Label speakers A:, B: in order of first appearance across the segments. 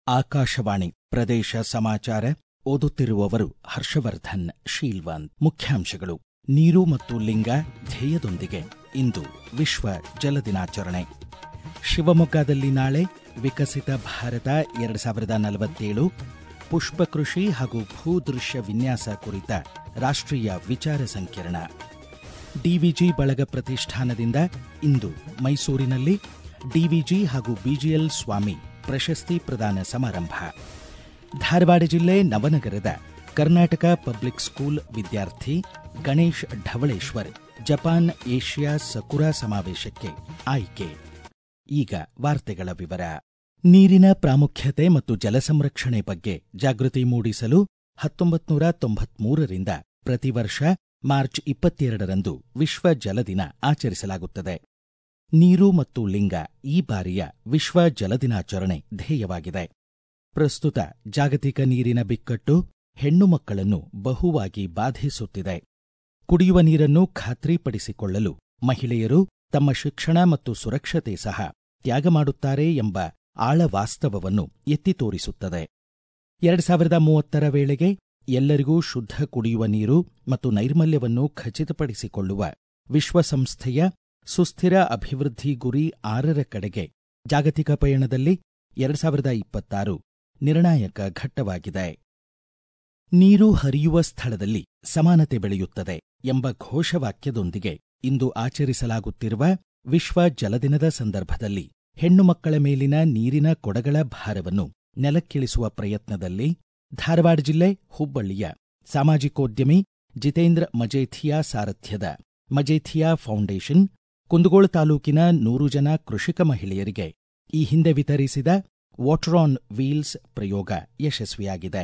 A: ಆಕಾಶವಾಣಿ ಪ್ರದೇಶ ಸಮಾಚಾರ ಓದುತ್ತಿರುವವರು ಹರ್ಷವರ್ಧನ್ ಶೀಲ್ವಂತ್ ಮುಖ್ಯಾಂಶಗಳು ನೀರು ಮತ್ತು ಲಿಂಗ ಧ್ಯೇಯದೊಂದಿಗೆ ಇಂದು ವಿಶ್ವ ಜಲ ದಿನಾಚರಣೆ ಶಿವಮೊಗ್ಗದಲ್ಲಿ ನಾಳೆ ವಿಕಸಿತ ಭಾರತ ಎರಡು ಸಾವಿರದ ನಲವತ್ತೇಳು ಪುಷ್ಪ ಕೃಷಿ ಹಾಗೂ ಭೂದೃಶ್ಯ ವಿನ್ಯಾಸ ಕುರಿತ ರಾಷ್ಟ್ರೀಯ ವಿಚಾರ ಸಂಕಿರಣ ಡಿವಿಜಿ ಬಳಗ ಪ್ರತಿಷ್ಠಾನದಿಂದ ಇಂದು ಮೈಸೂರಿನಲ್ಲಿ ಡಿವಿಜಿ ಹಾಗೂ ಬಿಜಿಎಲ್ ಸ್ವಾಮಿ ಪ್ರಶಸ್ತಿ ಪ್ರದಾನ ಸಮಾರಂಭ ಧಾರವಾಡ ಜಿಲ್ಲೆ ನವನಗರದ ಕರ್ನಾಟಕ ಪಬ್ಲಿಕ್ ಸ್ಕೂಲ್ ವಿದ್ಯಾರ್ಥಿ Ganesh Dhavaleshwar Japan Asia Sakura ಸಮಾವೇಶಕ್ಕೆ ಆಯ್ಕೆ ಈಗ ವಾರ್ತೆಗಳ ವಿವರ ನೀರಿನ ಪ್ರಾಮುಖ್ಯತೆ ಮತ್ತು ಜಲ ಸಂರಕ್ಷಣೆ ಬಗ್ಗೆ ಜಾಗೃತಿ ಮೂಡಿಸಲು ಹತ್ತೊಂಬತ್ತು ನೂರ ತೊಂಬತ್ಮೂರರಿಂದ ಪ್ರತಿ ವರ್ಷ ಮಾರ್ಚ್ ಇಪ್ಪತ್ತೆರಡರಂದು ವಿಶ್ವ ಜಲ ದಿನ ಆಚರಿಸಲಾಗುತ್ತದೆ ನೀರು ಮತ್ತು ಲಿಂಗ ಈ ಬಾರಿಯ ವಿಶ್ವ ಜಲ ದಿನಾಚರಣೆ ಧ್ಯೇಯವಾಗಿದೆ ಪ್ರಸ್ತುತ ಜಾಗತಿಕ ನೀರಿನ ಬಿಕ್ಕಟ್ಟು ಹೆಣ್ಣು ಮಕ್ಕಳನ್ನು ಬಹುವಾಗಿ ಬಾಧಿಸುತ್ತಿದೆ ಕುಡಿಯುವ ನೀರನ್ನು ಖಾತ್ರಿಪಡಿಸಿಕೊಳ್ಳಲು ಮಹಿಳೆಯರು ತಮ್ಮ ಶಿಕ್ಷಣ ಮತ್ತು ಸುರಕ್ಷತೆ ಸಹ ತ್ಯಾಗ ಮಾಡುತ್ತಾರೆ ಎಂಬ ಆಳ ವಾಸ್ತವವನ್ನು ಎತ್ತಿ ತೋರಿಸುತ್ತದೆ ಎರಡು ಸಾವಿರದ ಮೂವತ್ತರ ವೇಳೆಗೆ ಎಲ್ಲರಿಗೂ ಶುದ್ಧ ಕುಡಿಯುವ ನೀರು ಮತ್ತು ನೈರ್ಮಲ್ಯವನ್ನು ಖಚಿತಪಡಿಸಿಕೊಳ್ಳುವ ವಿಶ್ವಸಂಸ್ಥೆಯ ಸುಸ್ಥಿರ ಅಭಿವೃದ್ಧಿ ಗುರಿ ಆರರ ಕಡೆಗೆ ಜಾಗತಿಕ ಪಯಣದಲ್ಲಿ ಎರಡು ಸಾವಿರದ ಇಪ್ಪತ್ತಾರು ನಿರ್ಣಾಯಕ ಘಟ್ಟವಾಗಿದೆ ನೀರು ಹರಿಯುವ ಸ್ಥಳದಲ್ಲಿ ಸಮಾನತೆ ಬೆಳೆಯುತ್ತದೆ ಎಂಬ ಘೋಷವಾಕ್ಯದೊಂದಿಗೆ ಇಂದು ಆಚರಿಸಲಾಗುತ್ತಿರುವ ವಿಶ್ವ ಜಲದಿನದ ಸಂದರ್ಭದಲ್ಲಿ ಹೆಣ್ಣು ಮಕ್ಕಳ ಮೇಲಿನ ನೀರಿನ ಕೊಡಗಳ ಭಾರವನ್ನು ನೆಲಕ್ಕಿಳಿಸುವ ಪ್ರಯತ್ನದಲ್ಲಿ ಧಾರವಾಡ ಜಿಲ್ಲೆ ಹುಬ್ಬಳ್ಳಿಯ ಸಾಮಾಜಿಕೋದ್ಯಮಿ ಜಿತೇಂದ್ರ ಮಜೇಥಿಯಾ ಸಾರಥ್ಯದ ಮಜೇಥಿಯಾ ಫೌಂಡೇಶನ್ ಕುಂದಗೋಳ ತಾಲೂಕಿನ ನೂರು ಜನ ಕೃಷಿಕ ಮಹಿಳೆಯರಿಗೆ ಈ ಹಿಂದೆ ವಿತರಿಸಿದ ವಾಟರ್ ಆನ್ ವೀಲ್ಸ್ ಪ್ರಯೋಗ ಯಶಸ್ವಿಯಾಗಿದೆ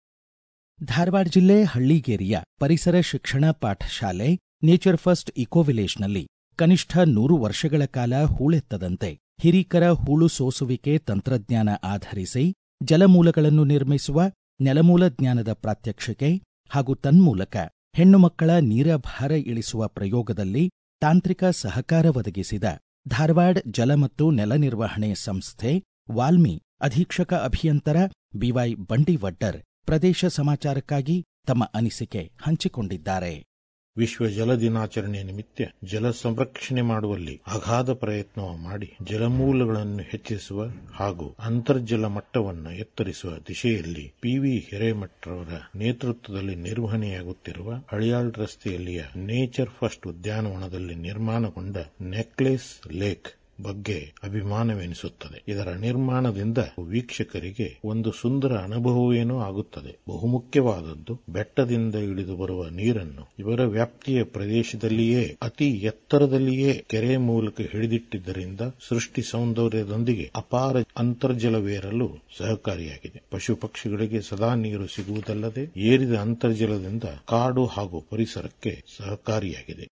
A: ಧಾರವಾಡ ಜಿಲ್ಲೆ ಹಳ್ಳಿಗೇರಿಯ ಪರಿಸರ ಶಿಕ್ಷಣ ಪಾಠಶಾಲೆ ನೇಚರ್ ಫಸ್ಟ್ ಇಕೋ ವಿಲೇಜ್ನಲ್ಲಿ ಕನಿಷ್ಠ ನೂರು ವರ್ಷಗಳ ಕಾಲ ಹೂಳೆತ್ತದಂತೆ ಹಿರೀಕರ ಹೂಳು ಸೋಸುವಿಕೆ ತಂತ್ರಜ್ಞಾನ ಆಧರಿಸಿ ಜಲಮೂಲಗಳನ್ನು ನಿರ್ಮಿಸುವ ನೆಲಮೂಲ ಜ್ಞಾನದ ಪ್ರಾತ್ಯಕ್ಷಿಕೆ ಹಾಗೂ ತನ್ಮೂಲಕ ಹೆಣ್ಣು ಮಕ್ಕಳ ನೀರಭಾರ ಇಳಿಸುವ ಪ್ರಯೋಗದಲ್ಲಿ ತಾಂತ್ರಿಕ ಸಹಕಾರ ಒದಗಿಸಿದ ಧಾರವಾಡ ಜಲ ಮತ್ತು ನೆಲ ನಿರ್ವಹಣೆ ಸಂಸ್ಥೆ ವಾಲ್ಮಿ ಅಧೀಕ್ಷಕ ಅಭಿಯಂತರ ಬಿವೈ ಬಂಡಿವಡ್ಡರ್ ಪ್ರದೇಶ ಸಮಾಚಾರಕ್ಕಾಗಿ ತಮ್ಮ ಅನಿಸಿಕೆ ಹಂಚಿಕೊಂಡಿದ್ದಾರೆ
B: ವಿಶ್ವ ಜಲ ದಿನಾಚರಣೆ ನಿಮಿತ್ತ ಜಲ ಸಂರಕ್ಷಣೆ ಮಾಡುವಲ್ಲಿ ಅಗಾಧ ಪ್ರಯತ್ನ ಮಾಡಿ ಜಲಮೂಲಗಳನ್ನು ಹೆಚ್ಚಿಸುವ ಹಾಗೂ ಅಂತರ್ಜಲ ಮಟ್ಟವನ್ನು ಎತ್ತರಿಸುವ ದಿಶೆಯಲ್ಲಿ ಪಿವಿ ಹಿರೇಮಠರವರ ನೇತೃತ್ವದಲ್ಲಿ ನಿರ್ವಹಣೆಯಾಗುತ್ತಿರುವ ಹಳಿಯಾಳ್ ರಸ್ತೆಯಲ್ಲಿಯ ನೇಚರ್ ಫಸ್ಟ್ ಉದ್ಯಾನವನದಲ್ಲಿ ನಿರ್ಮಾಣಗೊಂಡ ನೆಕ್ಲೆಸ್ ಲೇಕ್ ಬಗ್ಗೆ ಅಭಿಮಾನವೆನಿಸುತ್ತದೆ ಇದರ ನಿರ್ಮಾಣದಿಂದ ವೀಕ್ಷಕರಿಗೆ ಒಂದು ಸುಂದರ ಅನುಭವವೇನೋ ಆಗುತ್ತದೆ ಬಹುಮುಖ್ಯವಾದದ್ದು ಬೆಟ್ಟದಿಂದ ಇಳಿದು ಬರುವ ನೀರನ್ನು ಇವರ ವ್ಯಾಪ್ತಿಯ ಪ್ರದೇಶದಲ್ಲಿಯೇ ಅತಿ ಎತ್ತರದಲ್ಲಿಯೇ ಕೆರೆ ಮೂಲಕ ಹಿಡಿದಿಟ್ಟಿದ್ದರಿಂದ ಸೃಷ್ಟಿ ಸೌಂದರ್ಯದೊಂದಿಗೆ ಅಪಾರ ಅಂತರ್ಜಲವೇರಲು ಸಹಕಾರಿಯಾಗಿದೆ ಪಶು ಪಕ್ಷಿಗಳಿಗೆ ಸದಾ ನೀರು ಸಿಗುವುದಲ್ಲದೆ ಏರಿದ ಅಂತರ್ಜಲದಿಂದ ಕಾಡು ಹಾಗೂ ಪರಿಸರಕ್ಕೆ ಸಹಕಾರಿಯಾಗಿದೆ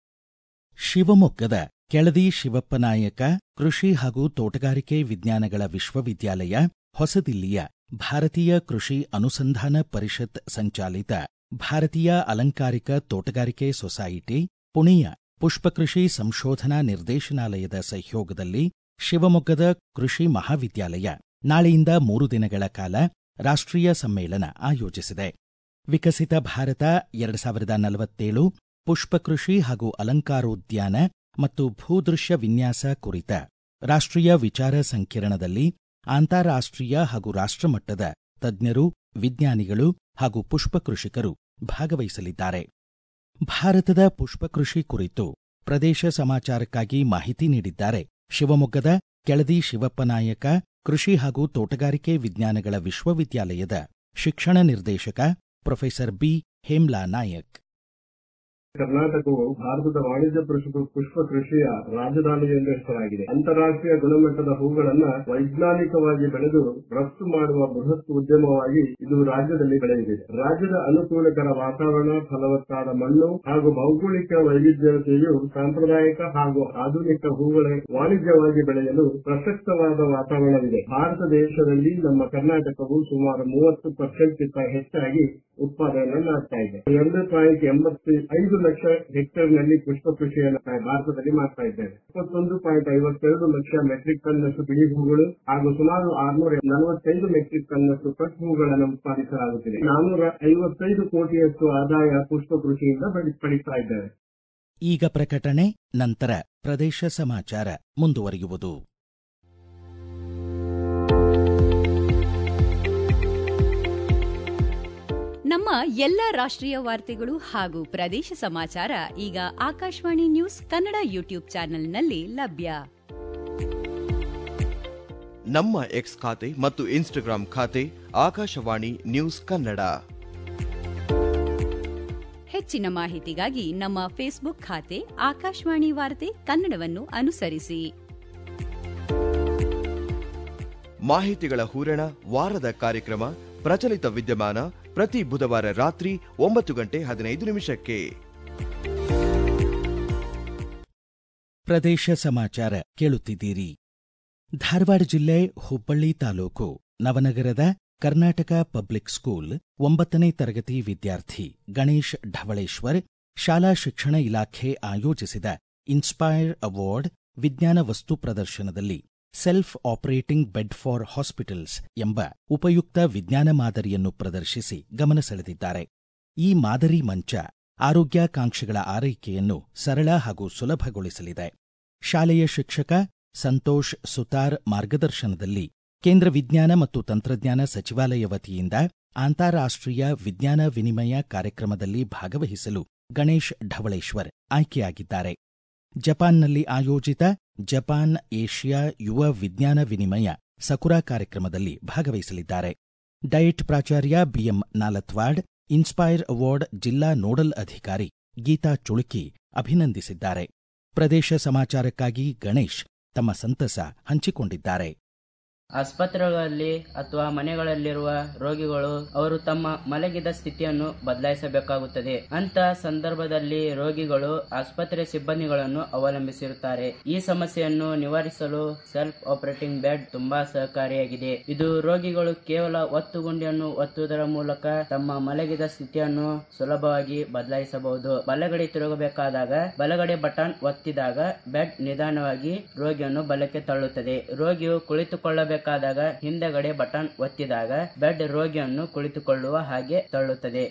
A: ಶಿವಮೊಗ್ಗದ ಕೆಳದಿ ಶಿವಪ್ಪನಾಯಕ ಕೃಷಿ ಹಾಗೂ ತೋಟಗಾರಿಕೆ ವಿಜ್ಞಾನಗಳ ವಿಶ್ವವಿದ್ಯಾಲಯ ಹೊಸದಿಲ್ಲಿಯ ಭಾರತೀಯ ಕೃಷಿ ಅನುಸಂಧಾನ ಪರಿಷತ್ ಸಂಚಾಲಿತ ಭಾರತೀಯ ಅಲಂಕಾರಿಕ ತೋಟಗಾರಿಕೆ ಸೊಸೈಟಿ ಪುಣೆಯ ಪುಷ್ಪಕೃಷಿ ಸಂಶೋಧನಾ ನಿರ್ದೇಶನಾಲಯದ ಸಹಯೋಗದಲ್ಲಿ ಶಿವಮೊಗ್ಗದ ಕೃಷಿ ಮಹಾವಿದ್ಯಾಲಯ ನಾಳೆಯಿಂದ ಮೂರು ದಿನಗಳ ಕಾಲ ರಾಷ್ಟ್ರೀಯ ಸಮ್ಮೇಳನ ಆಯೋಜಿಸಿದೆ ವಿಕಸಿತ ಭಾರತ ಎರಡು ಸಾವಿರದ ನಲವತ್ತೇಳು ಪುಷ್ಪಕೃಷಿ ಹಾಗೂ ಅಲಂಕಾರೋದ್ಯಾನ ಮತ್ತು ಭೂದೃಶ್ಯ ವಿನ್ಯಾಸ ಕುರಿತ ರಾಷ್ಟ್ರೀಯ ವಿಚಾರ ಸಂಕಿರಣದಲ್ಲಿ ಅಂತಾರಾಷ್ಟ್ರೀಯ ಹಾಗೂ ರಾಷ್ಟ್ರಮಟ್ಟದ ತಜ್ಞರು ವಿಜ್ಞಾನಿಗಳು ಹಾಗೂ ಪುಷ್ಪ ಕೃಷಿಕರು ಭಾಗವಹಿಸಲಿದ್ದಾರೆ ಭಾರತದ ಪುಷ್ಪಕೃಷಿ ಕುರಿತು ಪ್ರದೇಶ ಸಮಾಚಾರಕ್ಕಾಗಿ ಮಾಹಿತಿ ನೀಡಿದ್ದಾರೆ ಶಿವಮೊಗ್ಗದ ಕೆಳದಿ ಶಿವಪ್ಪನಾಯಕ ಕೃಷಿ ಹಾಗೂ ತೋಟಗಾರಿಕೆ ವಿಜ್ಞಾನಗಳ ವಿಶ್ವವಿದ್ಯಾಲಯದ ಶಿಕ್ಷಣ ನಿರ್ದೇಶಕ ಪ್ರೊಫೆಸರ್ ಬಿ ಹೇಮ್ಲಾ ನಾಯಕ್
C: ಕರ್ನಾಟಕವು ಭಾರತದ ವಾಣಿಜ್ಯ ಪುಷ್ಪ ಕೃಷಿಯ ರಾಜಧಾನಿ ಎಂದು ಹೆಸರಾಗಿದೆ ಅಂತಾರಾಷ್ಟ್ರೀಯ ಗುಣಮಟ್ಟದ ಹೂಗಳನ್ನ ವೈಜ್ಞಾನಿಕವಾಗಿ ಬೆಳೆದು ರಫ್ತು ಮಾಡುವ ಬೃಹತ್ ಉದ್ಯಮವಾಗಿ ಇದು ರಾಜ್ಯದಲ್ಲಿ ಬೆಳೆದಿದೆ ರಾಜ್ಯದ ಅನುಕೂಲಕರ ವಾತಾವರಣ ಫಲವತ್ತಾದ ಮಣ್ಣು ಹಾಗೂ ಭೌಗೋಳಿಕ ವೈವಿಧ್ಯತೆಯು ಸಾಂಪ್ರದಾಯಿಕ ಹಾಗೂ ಆಧುನಿಕ ಹೂಗಳ ವಾಣಿಜ್ಯವಾಗಿ ಬೆಳೆಯಲು ಪ್ರಸಕ್ತವಾದ ವಾತಾವರಣವಿದೆ ಭಾರತ ದೇಶದಲ್ಲಿ ನಮ್ಮ ಕರ್ನಾಟಕವು ಸುಮಾರು ಮೂವತ್ತು ಪರ್ಸೆಂಟ್ ಹೆಚ್ಚಾಗಿ ಉತ್ಪಾದನೆ ಮಾಡ್ತಾ ಇದೆ ಎರಡು ಪಾಯಿಂಟ್ ಎಂಬತ್ತು ಐದು ಲಕ್ಷ ಹೆಕ್ಟೇರ್ನಲ್ಲಿ ಪುಷ್ಪ ಕೃಷಿಯನ್ನು ಭಾರತದಲ್ಲಿ ಮಾಡ್ತಾ ಇದ್ದೇವೆ ಇಪ್ಪತ್ತೊಂದು ಪಾಯಿಂಟ್ ಐವತ್ತೆರಡು ಲಕ್ಷ ಮೆಟ್ರಿಕ್ ಟನ್ನಷ್ಟು ಬಿಳಿ ಹೂಗಳು ಹಾಗೂ ಸುಮಾರು ಆರ್ನೂರ ನಲವತ್ತೈದು ಮೆಟ್ರಿಕ್ ಟನ್ನಷ್ಟು ಕಟ್ ಹೂಗಳನ್ನು ಉತ್ಪಾದಿಸಲಾಗುತ್ತಿದೆ ನಾನೂರ ಐವತ್ತೈದು ಕೋಟಿಯಷ್ಟು ಆದಾಯ ಪುಷ್ಪ ಕೃಷಿಯಿಂದ ಪಡಿ- ಪಡಿತಾ ಇದ್ದೇವೆ
A: ಈಗ ಪ್ರಕಟಣೆ ನಂತರ ಪ್ರದೇಶ ಸಮಾಚಾರ ಮುಂದುವರಿಯುವುದು
D: ನಮ್ಮ ಎಲ್ಲ ರಾಷ್ಟ್ರೀಯ ವಾರ್ತೆಗಳು ಹಾಗೂ ಪ್ರದೇಶ ಸಮಾಚಾರ ಈಗ ಆಕಾಶವಾಣಿ ನ್ಯೂಸ್ ಕನ್ನಡ ಯೂಟ್ಯೂಬ್ ಚಾನೆಲ್ನಲ್ಲಿ ಲಭ್ಯ
E: ನಮ್ಮ ಎಕ್ಸ್ ಖಾತೆ ಮತ್ತು ಇನ್ಸ್ಟಾಗ್ರಾಂ ಖಾತೆ ಆಕಾಶವಾಣಿ ನ್ಯೂಸ್ ಕನ್ನಡ
D: ಹೆಚ್ಚಿನ ಮಾಹಿತಿಗಾಗಿ ನಮ್ಮ ಫೇಸ್ಬುಕ್ ಖಾತೆ ಆಕಾಶವಾಣಿ ವಾರ್ತೆ ಕನ್ನಡವನ್ನು ಅನುಸರಿಸಿ
E: ಮಾಹಿತಿಗಳ ಹೂರಣ ವಾರದ ಕಾರ್ಯಕ್ರಮ ಪ್ರಚಲಿತ ವಿದ್ಯಮಾನ ಪ್ರತಿ ಬುಧವಾರ ರಾತ್ರಿ ಒಂಬತ್ತು ಗಂಟೆ ಹದಿನೈದು ನಿಮಿಷಕ್ಕೆ
A: ಪ್ರದೇಶ ಸಮಾಚಾರ ಕೇಳುತ್ತಿದ್ದೀರಿ ಧಾರವಾಡ ಜಿಲ್ಲೆ ಹುಬ್ಬಳ್ಳಿ ತಾಲೂಕು ನವನಗರದ ಕರ್ನಾಟಕ ಪಬ್ಲಿಕ್ ಸ್ಕೂಲ್ ಒಂಬತ್ತನೇ ತರಗತಿ ವಿದ್ಯಾರ್ಥಿ ಗಣೇಶ್ ಢವಳೇಶ್ವರ್ ಶಾಲಾ ಶಿಕ್ಷಣ ಇಲಾಖೆ ಆಯೋಜಿಸಿದ ಇನ್ಸ್ಪೈರ್ ಅವಾರ್ಡ್ ವಿಜ್ಞಾನ ವಸ್ತು ಪ್ರದರ್ಶನದಲ್ಲಿ self operating bed for hospitals ಎಂಬ ಉಪಯುಕ್ತ ವಿಜ್ಞಾನ ಮಾದರಿಯನ್ನು ಪ್ರದರ್ಶಿಸಿ ಗಮನ ಸೆಳೆದಿದ್ದಾರೆ ಈ ಮಾದರಿ ಮಂಚ ಆರೋಗ್ಯಾಕಾಂಕ್ಷಿಗಳ ಆರೈಕೆಯನ್ನು ಸರಳ ಹಾಗೂ ಸುಲಭಗೊಳಿಸಲಿದೆ ಶಾಲೆಯ ಶಿಕ್ಷಕ ಸಂತೋಷ್ ಸುತಾರ್ ಮಾರ್ಗದರ್ಶನದಲ್ಲಿ ಕೇಂದ್ರ ವಿಜ್ಞಾನ ಮತ್ತು ತಂತ್ರಜ್ಞಾನ ಸಚಿವಾಲಯ ವತಿಯಿಂದ ಅಂತಾರಾಷ್ಟ್ರೀಯ ವಿಜ್ಞಾನ ವಿನಿಮಯ ಕಾರ್ಯಕ್ರಮದಲ್ಲಿ ಭಾಗವಹಿಸಲು ಗಣೇಶ್ ಢವಳೇಶ್ವರ್ ಆಯ್ಕೆಯಾಗಿದ್ದಾರೆ ಜಪಾನ್ನಲ್ಲಿ ಆಯೋಜಿತ ಜಪಾನ್ ಏಷ್ಯಾ ಯುವ ವಿಜ್ಞಾನ ವಿನಿಮಯ ಸಕುರಾ ಕಾರ್ಯಕ್ರಮದಲ್ಲಿ ಭಾಗವಹಿಸಲಿದ್ದಾರೆ ಡಯಟ್ ಪ್ರಾಚಾರ್ಯ ಬಿಎಂ ನಾಲತ್ವಾಡ್ ಇನ್ಸ್ಪೈರ್ ಅವಾರ್ಡ್ ಜಿಲ್ಲಾ ನೋಡಲ್ ಅಧಿಕಾರಿ ಗೀತಾ ಚುಳುಕಿ ಅಭಿನಂದಿಸಿದ್ದಾರೆ ಪ್ರದೇಶ ಸಮಾಚಾರಕ್ಕಾಗಿ ಗಣೇಶ್ ತಮ್ಮ ಸಂತಸ ಹಂಚಿಕೊಂಡಿದ್ದಾರೆ
F: ಆಸ್ಪತ್ರೆಗಳಲ್ಲಿ ಅಥವಾ ಮನೆಗಳಲ್ಲಿರುವ ರೋಗಿಗಳು ಅವರು ತಮ್ಮ ಮಲಗಿದ ಸ್ಥಿತಿಯನ್ನು ಬದಲಾಯಿಸಬೇಕಾಗುತ್ತದೆ ಅಂತ ಸಂದರ್ಭದಲ್ಲಿ ರೋಗಿಗಳು ಆಸ್ಪತ್ರೆ ಸಿಬ್ಬಂದಿಗಳನ್ನು ಅವಲಂಬಿಸಿರುತ್ತಾರೆ ಈ ಸಮಸ್ಯೆಯನ್ನು ನಿವಾರಿಸಲು ಸೆಲ್ಫ್ ಆಪರೇಟಿಂಗ್ ಬೆಡ್ ತುಂಬಾ ಸಹಕಾರಿಯಾಗಿದೆ ಇದು ರೋಗಿಗಳು ಕೇವಲ ಒತ್ತುಗುಂಡಿಯನ್ನು ಒತ್ತುವುದರ ಮೂಲಕ ತಮ್ಮ ಮಲಗಿದ ಸ್ಥಿತಿಯನ್ನು ಸುಲಭವಾಗಿ ಬದಲಾಯಿಸಬಹುದು ಬಲಗಡೆ ತಿರುಗಬೇಕಾದಾಗ ಬಲಗಡೆ ಬಟನ್ ಒತ್ತಿದಾಗ ಬೆಡ್ ನಿಧಾನವಾಗಿ ರೋಗಿಯನ್ನು ಬಲಕ್ಕೆ ತಳ್ಳುತ್ತದೆ ರೋಗಿಯು ಕುಳಿತುಕೊಳ್ಳಬೇಕು ಬೇಕಾದಾಗ ಹಿಂದೆಗಡೆ ಬಟನ್ ಒತ್ತಿದಾಗ ಬೆಡ್ ರೋಗಿಯನ್ನು ಕುಳಿತುಕೊಳ್ಳುವ ಹಾಗೆ ತಳ್ಳುತ್ತದೆ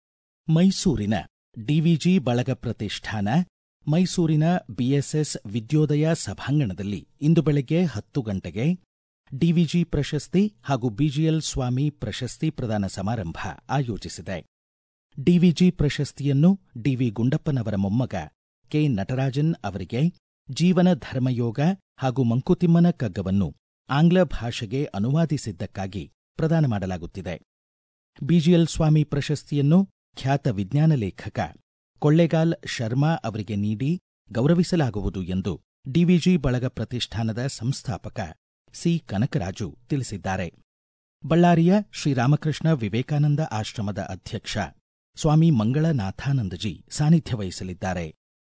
A: ಮೈಸೂರಿನ ಡಿವಿಜಿ ಬಳಗ ಪ್ರತಿಷ್ಠಾನ ಮೈಸೂರಿನ ಬಿಎಸ್ಎಸ್ ವಿದ್ಯೋದಯ ಸಭಾಂಗಣದಲ್ಲಿ ಇಂದು ಬೆಳಗ್ಗೆ ಹತ್ತು ಗಂಟೆಗೆ ಡಿವಿಜಿ ಪ್ರಶಸ್ತಿ ಹಾಗೂ ಬಿಜಿಎಲ್ ಸ್ವಾಮಿ ಪ್ರಶಸ್ತಿ ಪ್ರದಾನ ಸಮಾರಂಭ ಆಯೋಜಿಸಿದೆ ಡಿವಿಜಿ ಪ್ರಶಸ್ತಿಯನ್ನು ಡಿವಿ ಗುಂಡಪ್ಪನವರ ಮೊಮ್ಮಗ ಕೆ ನಟರಾಜನ್ ಅವರಿಗೆ ಜೀವನ ಧರ್ಮಯೋಗ ಹಾಗೂ ಮಂಕುತಿಮ್ಮನ ಕಗ್ಗವನ್ನು ಆಂಗ್ಲ ಭಾಷೆಗೆ ಅನುವಾದಿಸಿದ್ದಕ್ಕಾಗಿ ಪ್ರದಾನ ಮಾಡಲಾಗುತ್ತಿದೆ ಬಿಜಿಎಲ್ ಸ್ವಾಮಿ ಪ್ರಶಸ್ತಿಯನ್ನು ಖ್ಯಾತ ವಿಜ್ಞಾನ ಲೇಖಕ ಕೊಳ್ಳೆಗಾಲ್ ಶರ್ಮಾ ಅವರಿಗೆ ನೀಡಿ ಗೌರವಿಸಲಾಗುವುದು ಎಂದು ಡಿವಿಜಿ ಬಳಗ ಪ್ರತಿಷ್ಠಾನದ ಸಂಸ್ಥಾಪಕ ಸಿ ಕನಕರಾಜು ತಿಳಿಸಿದ್ದಾರೆ ಬಳ್ಳಾರಿಯ ಶ್ರೀರಾಮಕೃಷ್ಣ ವಿವೇಕಾನಂದ ಆಶ್ರಮದ ಅಧ್ಯಕ್ಷ ಸ್ವಾಮಿ ಮಂಗಳನಾಥಾನಂದಜಿ ಸಾನ್ನಿಧ್ಯ ವಹಿಸಲಿದ್ದಾರೆ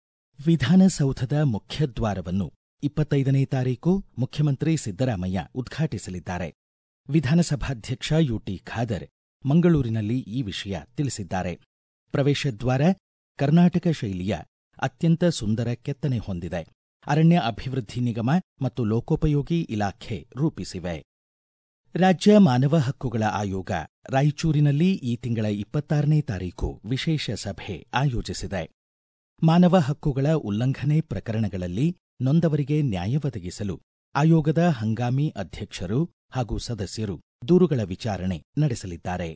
A: ವಿಧಾನಸೌಧದ ಮುಖ್ಯದ್ವಾರವನ್ನು ಇಪ್ಪತ್ತೈದನೇ ತಾರೀಕು ಮುಖ್ಯಮಂತ್ರಿ ಸಿದ್ದರಾಮಯ್ಯ ಉದ್ಘಾಟಿಸಲಿದ್ದಾರೆ ವಿಧಾನಸಭಾಧ್ಯಕ್ಷ ಯುಟಿ ಖಾದರ್ ಮಂಗಳೂರಿನಲ್ಲಿ ಈ ವಿಷಯ ತಿಳಿಸಿದ್ದಾರೆ ಪ್ರವೇಶದ್ವಾರ ಕರ್ನಾಟಕ ಶೈಲಿಯ ಅತ್ಯಂತ ಸುಂದರ ಕೆತ್ತನೆ ಹೊಂದಿದೆ ಅರಣ್ಯ ಅಭಿವೃದ್ಧಿ ನಿಗಮ ಮತ್ತು ಲೋಕೋಪಯೋಗಿ ಇಲಾಖೆ ರೂಪಿಸಿವೆ ರಾಜ್ಯ ಮಾನವ ಹಕ್ಕುಗಳ ಆಯೋಗ ರಾಯಚೂರಿನಲ್ಲಿ ಈ ತಿಂಗಳ ಇಪ್ಪತ್ತಾರನೇ ತಾರೀಕು ವಿಶೇಷ ಸಭೆ ಆಯೋಜಿಸಿದೆ ಮಾನವ ಹಕ್ಕುಗಳ ಉಲ್ಲಂಘನೆ ಪ್ರಕರಣಗಳಲ್ಲಿ ನೊಂದವರಿಗೆ ನ್ಯಾಯ ಒದಗಿಸಲು ಆಯೋಗದ ಹಂಗಾಮಿ ಅಧ್ಯಕ್ಷರು ಹಾಗೂ ಸದಸ್ಯರು ದೂರುಗಳ ವಿಚಾರಣೆ ನಡೆಸಲಿದ್ದಾರೆ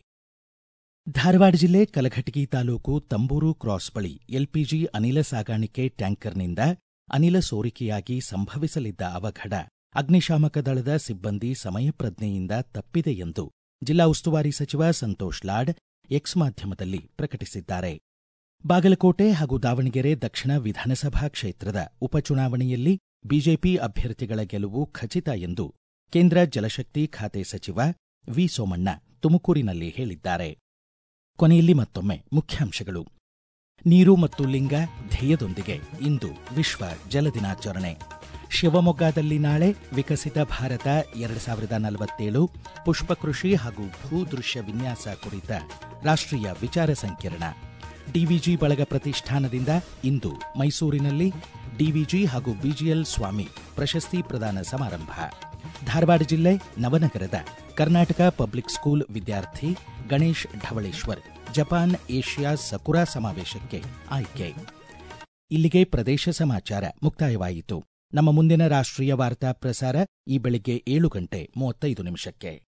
A: ಧಾರವಾಡ ಜಿಲ್ಲೆ ಕಲಘಟಗಿ ತಾಲೂಕು ತಂಬೂರು ಕ್ರಾಸ್ ಬಳಿ ಎಲ್ಪಿಜಿ ಅನಿಲ ಸಾಗಾಣಿಕೆ ಟ್ಯಾಂಕರ್ನಿಂದ ಅನಿಲ ಸೋರಿಕೆಯಾಗಿ ಸಂಭವಿಸಲಿದ್ದ ಅವಘಡ ಅಗ್ನಿಶಾಮಕ ದಳದ ಸಿಬ್ಬಂದಿ ಸಮಯಪ್ರಜ್ಞೆಯಿಂದ ತಪ್ಪಿದೆ ಎಂದು ಜಿಲ್ಲಾ ಉಸ್ತುವಾರಿ ಸಚಿವ ಸಂತೋಷ್ ಲಾಡ್ ಎಕ್ಸ್ ಮಾಧ್ಯಮದಲ್ಲಿ ಪ್ರಕಟಿಸಿದ್ದಾರೆ ಬಾಗಲಕೋಟೆ ಹಾಗೂ ದಾವಣಗೆರೆ ದಕ್ಷಿಣ ವಿಧಾನಸಭಾ ಕ್ಷೇತ್ರದ ಉಪಚುನಾವಣೆಯಲ್ಲಿ ಬಿಜೆಪಿ ಅಭ್ಯರ್ಥಿಗಳ ಗೆಲುವು ಖಚಿತ ಎಂದು ಕೇಂದ್ರ ಜಲಶಕ್ತಿ ಖಾತೆ ಸಚಿವ ವಿ ಸೋಮಣ್ಣ ತುಮಕೂರಿನಲ್ಲಿ ಹೇಳಿದ್ದಾರೆ ಕೊನೆಯಲ್ಲಿ ಮತ್ತೊಮ್ಮೆ ಮುಖ್ಯಾಂಶಗಳು ನೀರು ಮತ್ತು ಲಿಂಗ ಧ್ಯೇಯದೊಂದಿಗೆ ಇಂದು ವಿಶ್ವ ಜಲ ದಿನಾಚರಣೆ ಶಿವಮೊಗ್ಗದಲ್ಲಿ ನಾಳೆ ವಿಕಸಿತ ಭಾರತ ಎರಡು ಸಾವಿರದ ನಲವತ್ತೇಳು ಪುಷ್ಪಕೃಷಿ ಹಾಗೂ ಭೂದೃಶ್ಯ ವಿನ್ಯಾಸ ಕುರಿತ ರಾಷ್ಟ್ರೀಯ ವಿಚಾರ ಸಂಕಿರಣ ಡಿವಿಜಿ ಬಳಗ ಪ್ರತಿಷ್ಠಾನದಿಂದ ಇಂದು ಮೈಸೂರಿನಲ್ಲಿ ಡಿವಿಜಿ ಹಾಗೂ ಬಿಜಿಎಲ್ ಸ್ವಾಮಿ ಪ್ರಶಸ್ತಿ ಪ್ರದಾನ ಸಮಾರಂಭ ಧಾರವಾಡ ಜಿಲ್ಲೆ ನವನಗರದ ಕರ್ನಾಟಕ ಪಬ್ಲಿಕ್ ಸ್ಕೂಲ್ ವಿದ್ಯಾರ್ಥಿ Ganesh Dhavaleshwar Japan Asia Sakura ಸಮಾವೇಶಕ್ಕೆ ಆಯ್ಕೆ ಇಲ್ಲಿಗೆ ಪ್ರದೇಶ ಸಮಾಚಾರ ಮುಕ್ತಾಯವಾಯಿತು ನಮ್ಮ ಮುಂದಿನ ರಾಷ್ಟ್ರೀಯ ವಾರ್ತಾ ಪ್ರಸಾರ ಈ ಬೆಳಿಗ್ಗೆ ಏಳು ಗಂಟೆ ಮೂವತ್ತೈದು ನಿಮಿಷಕ್ಕೆ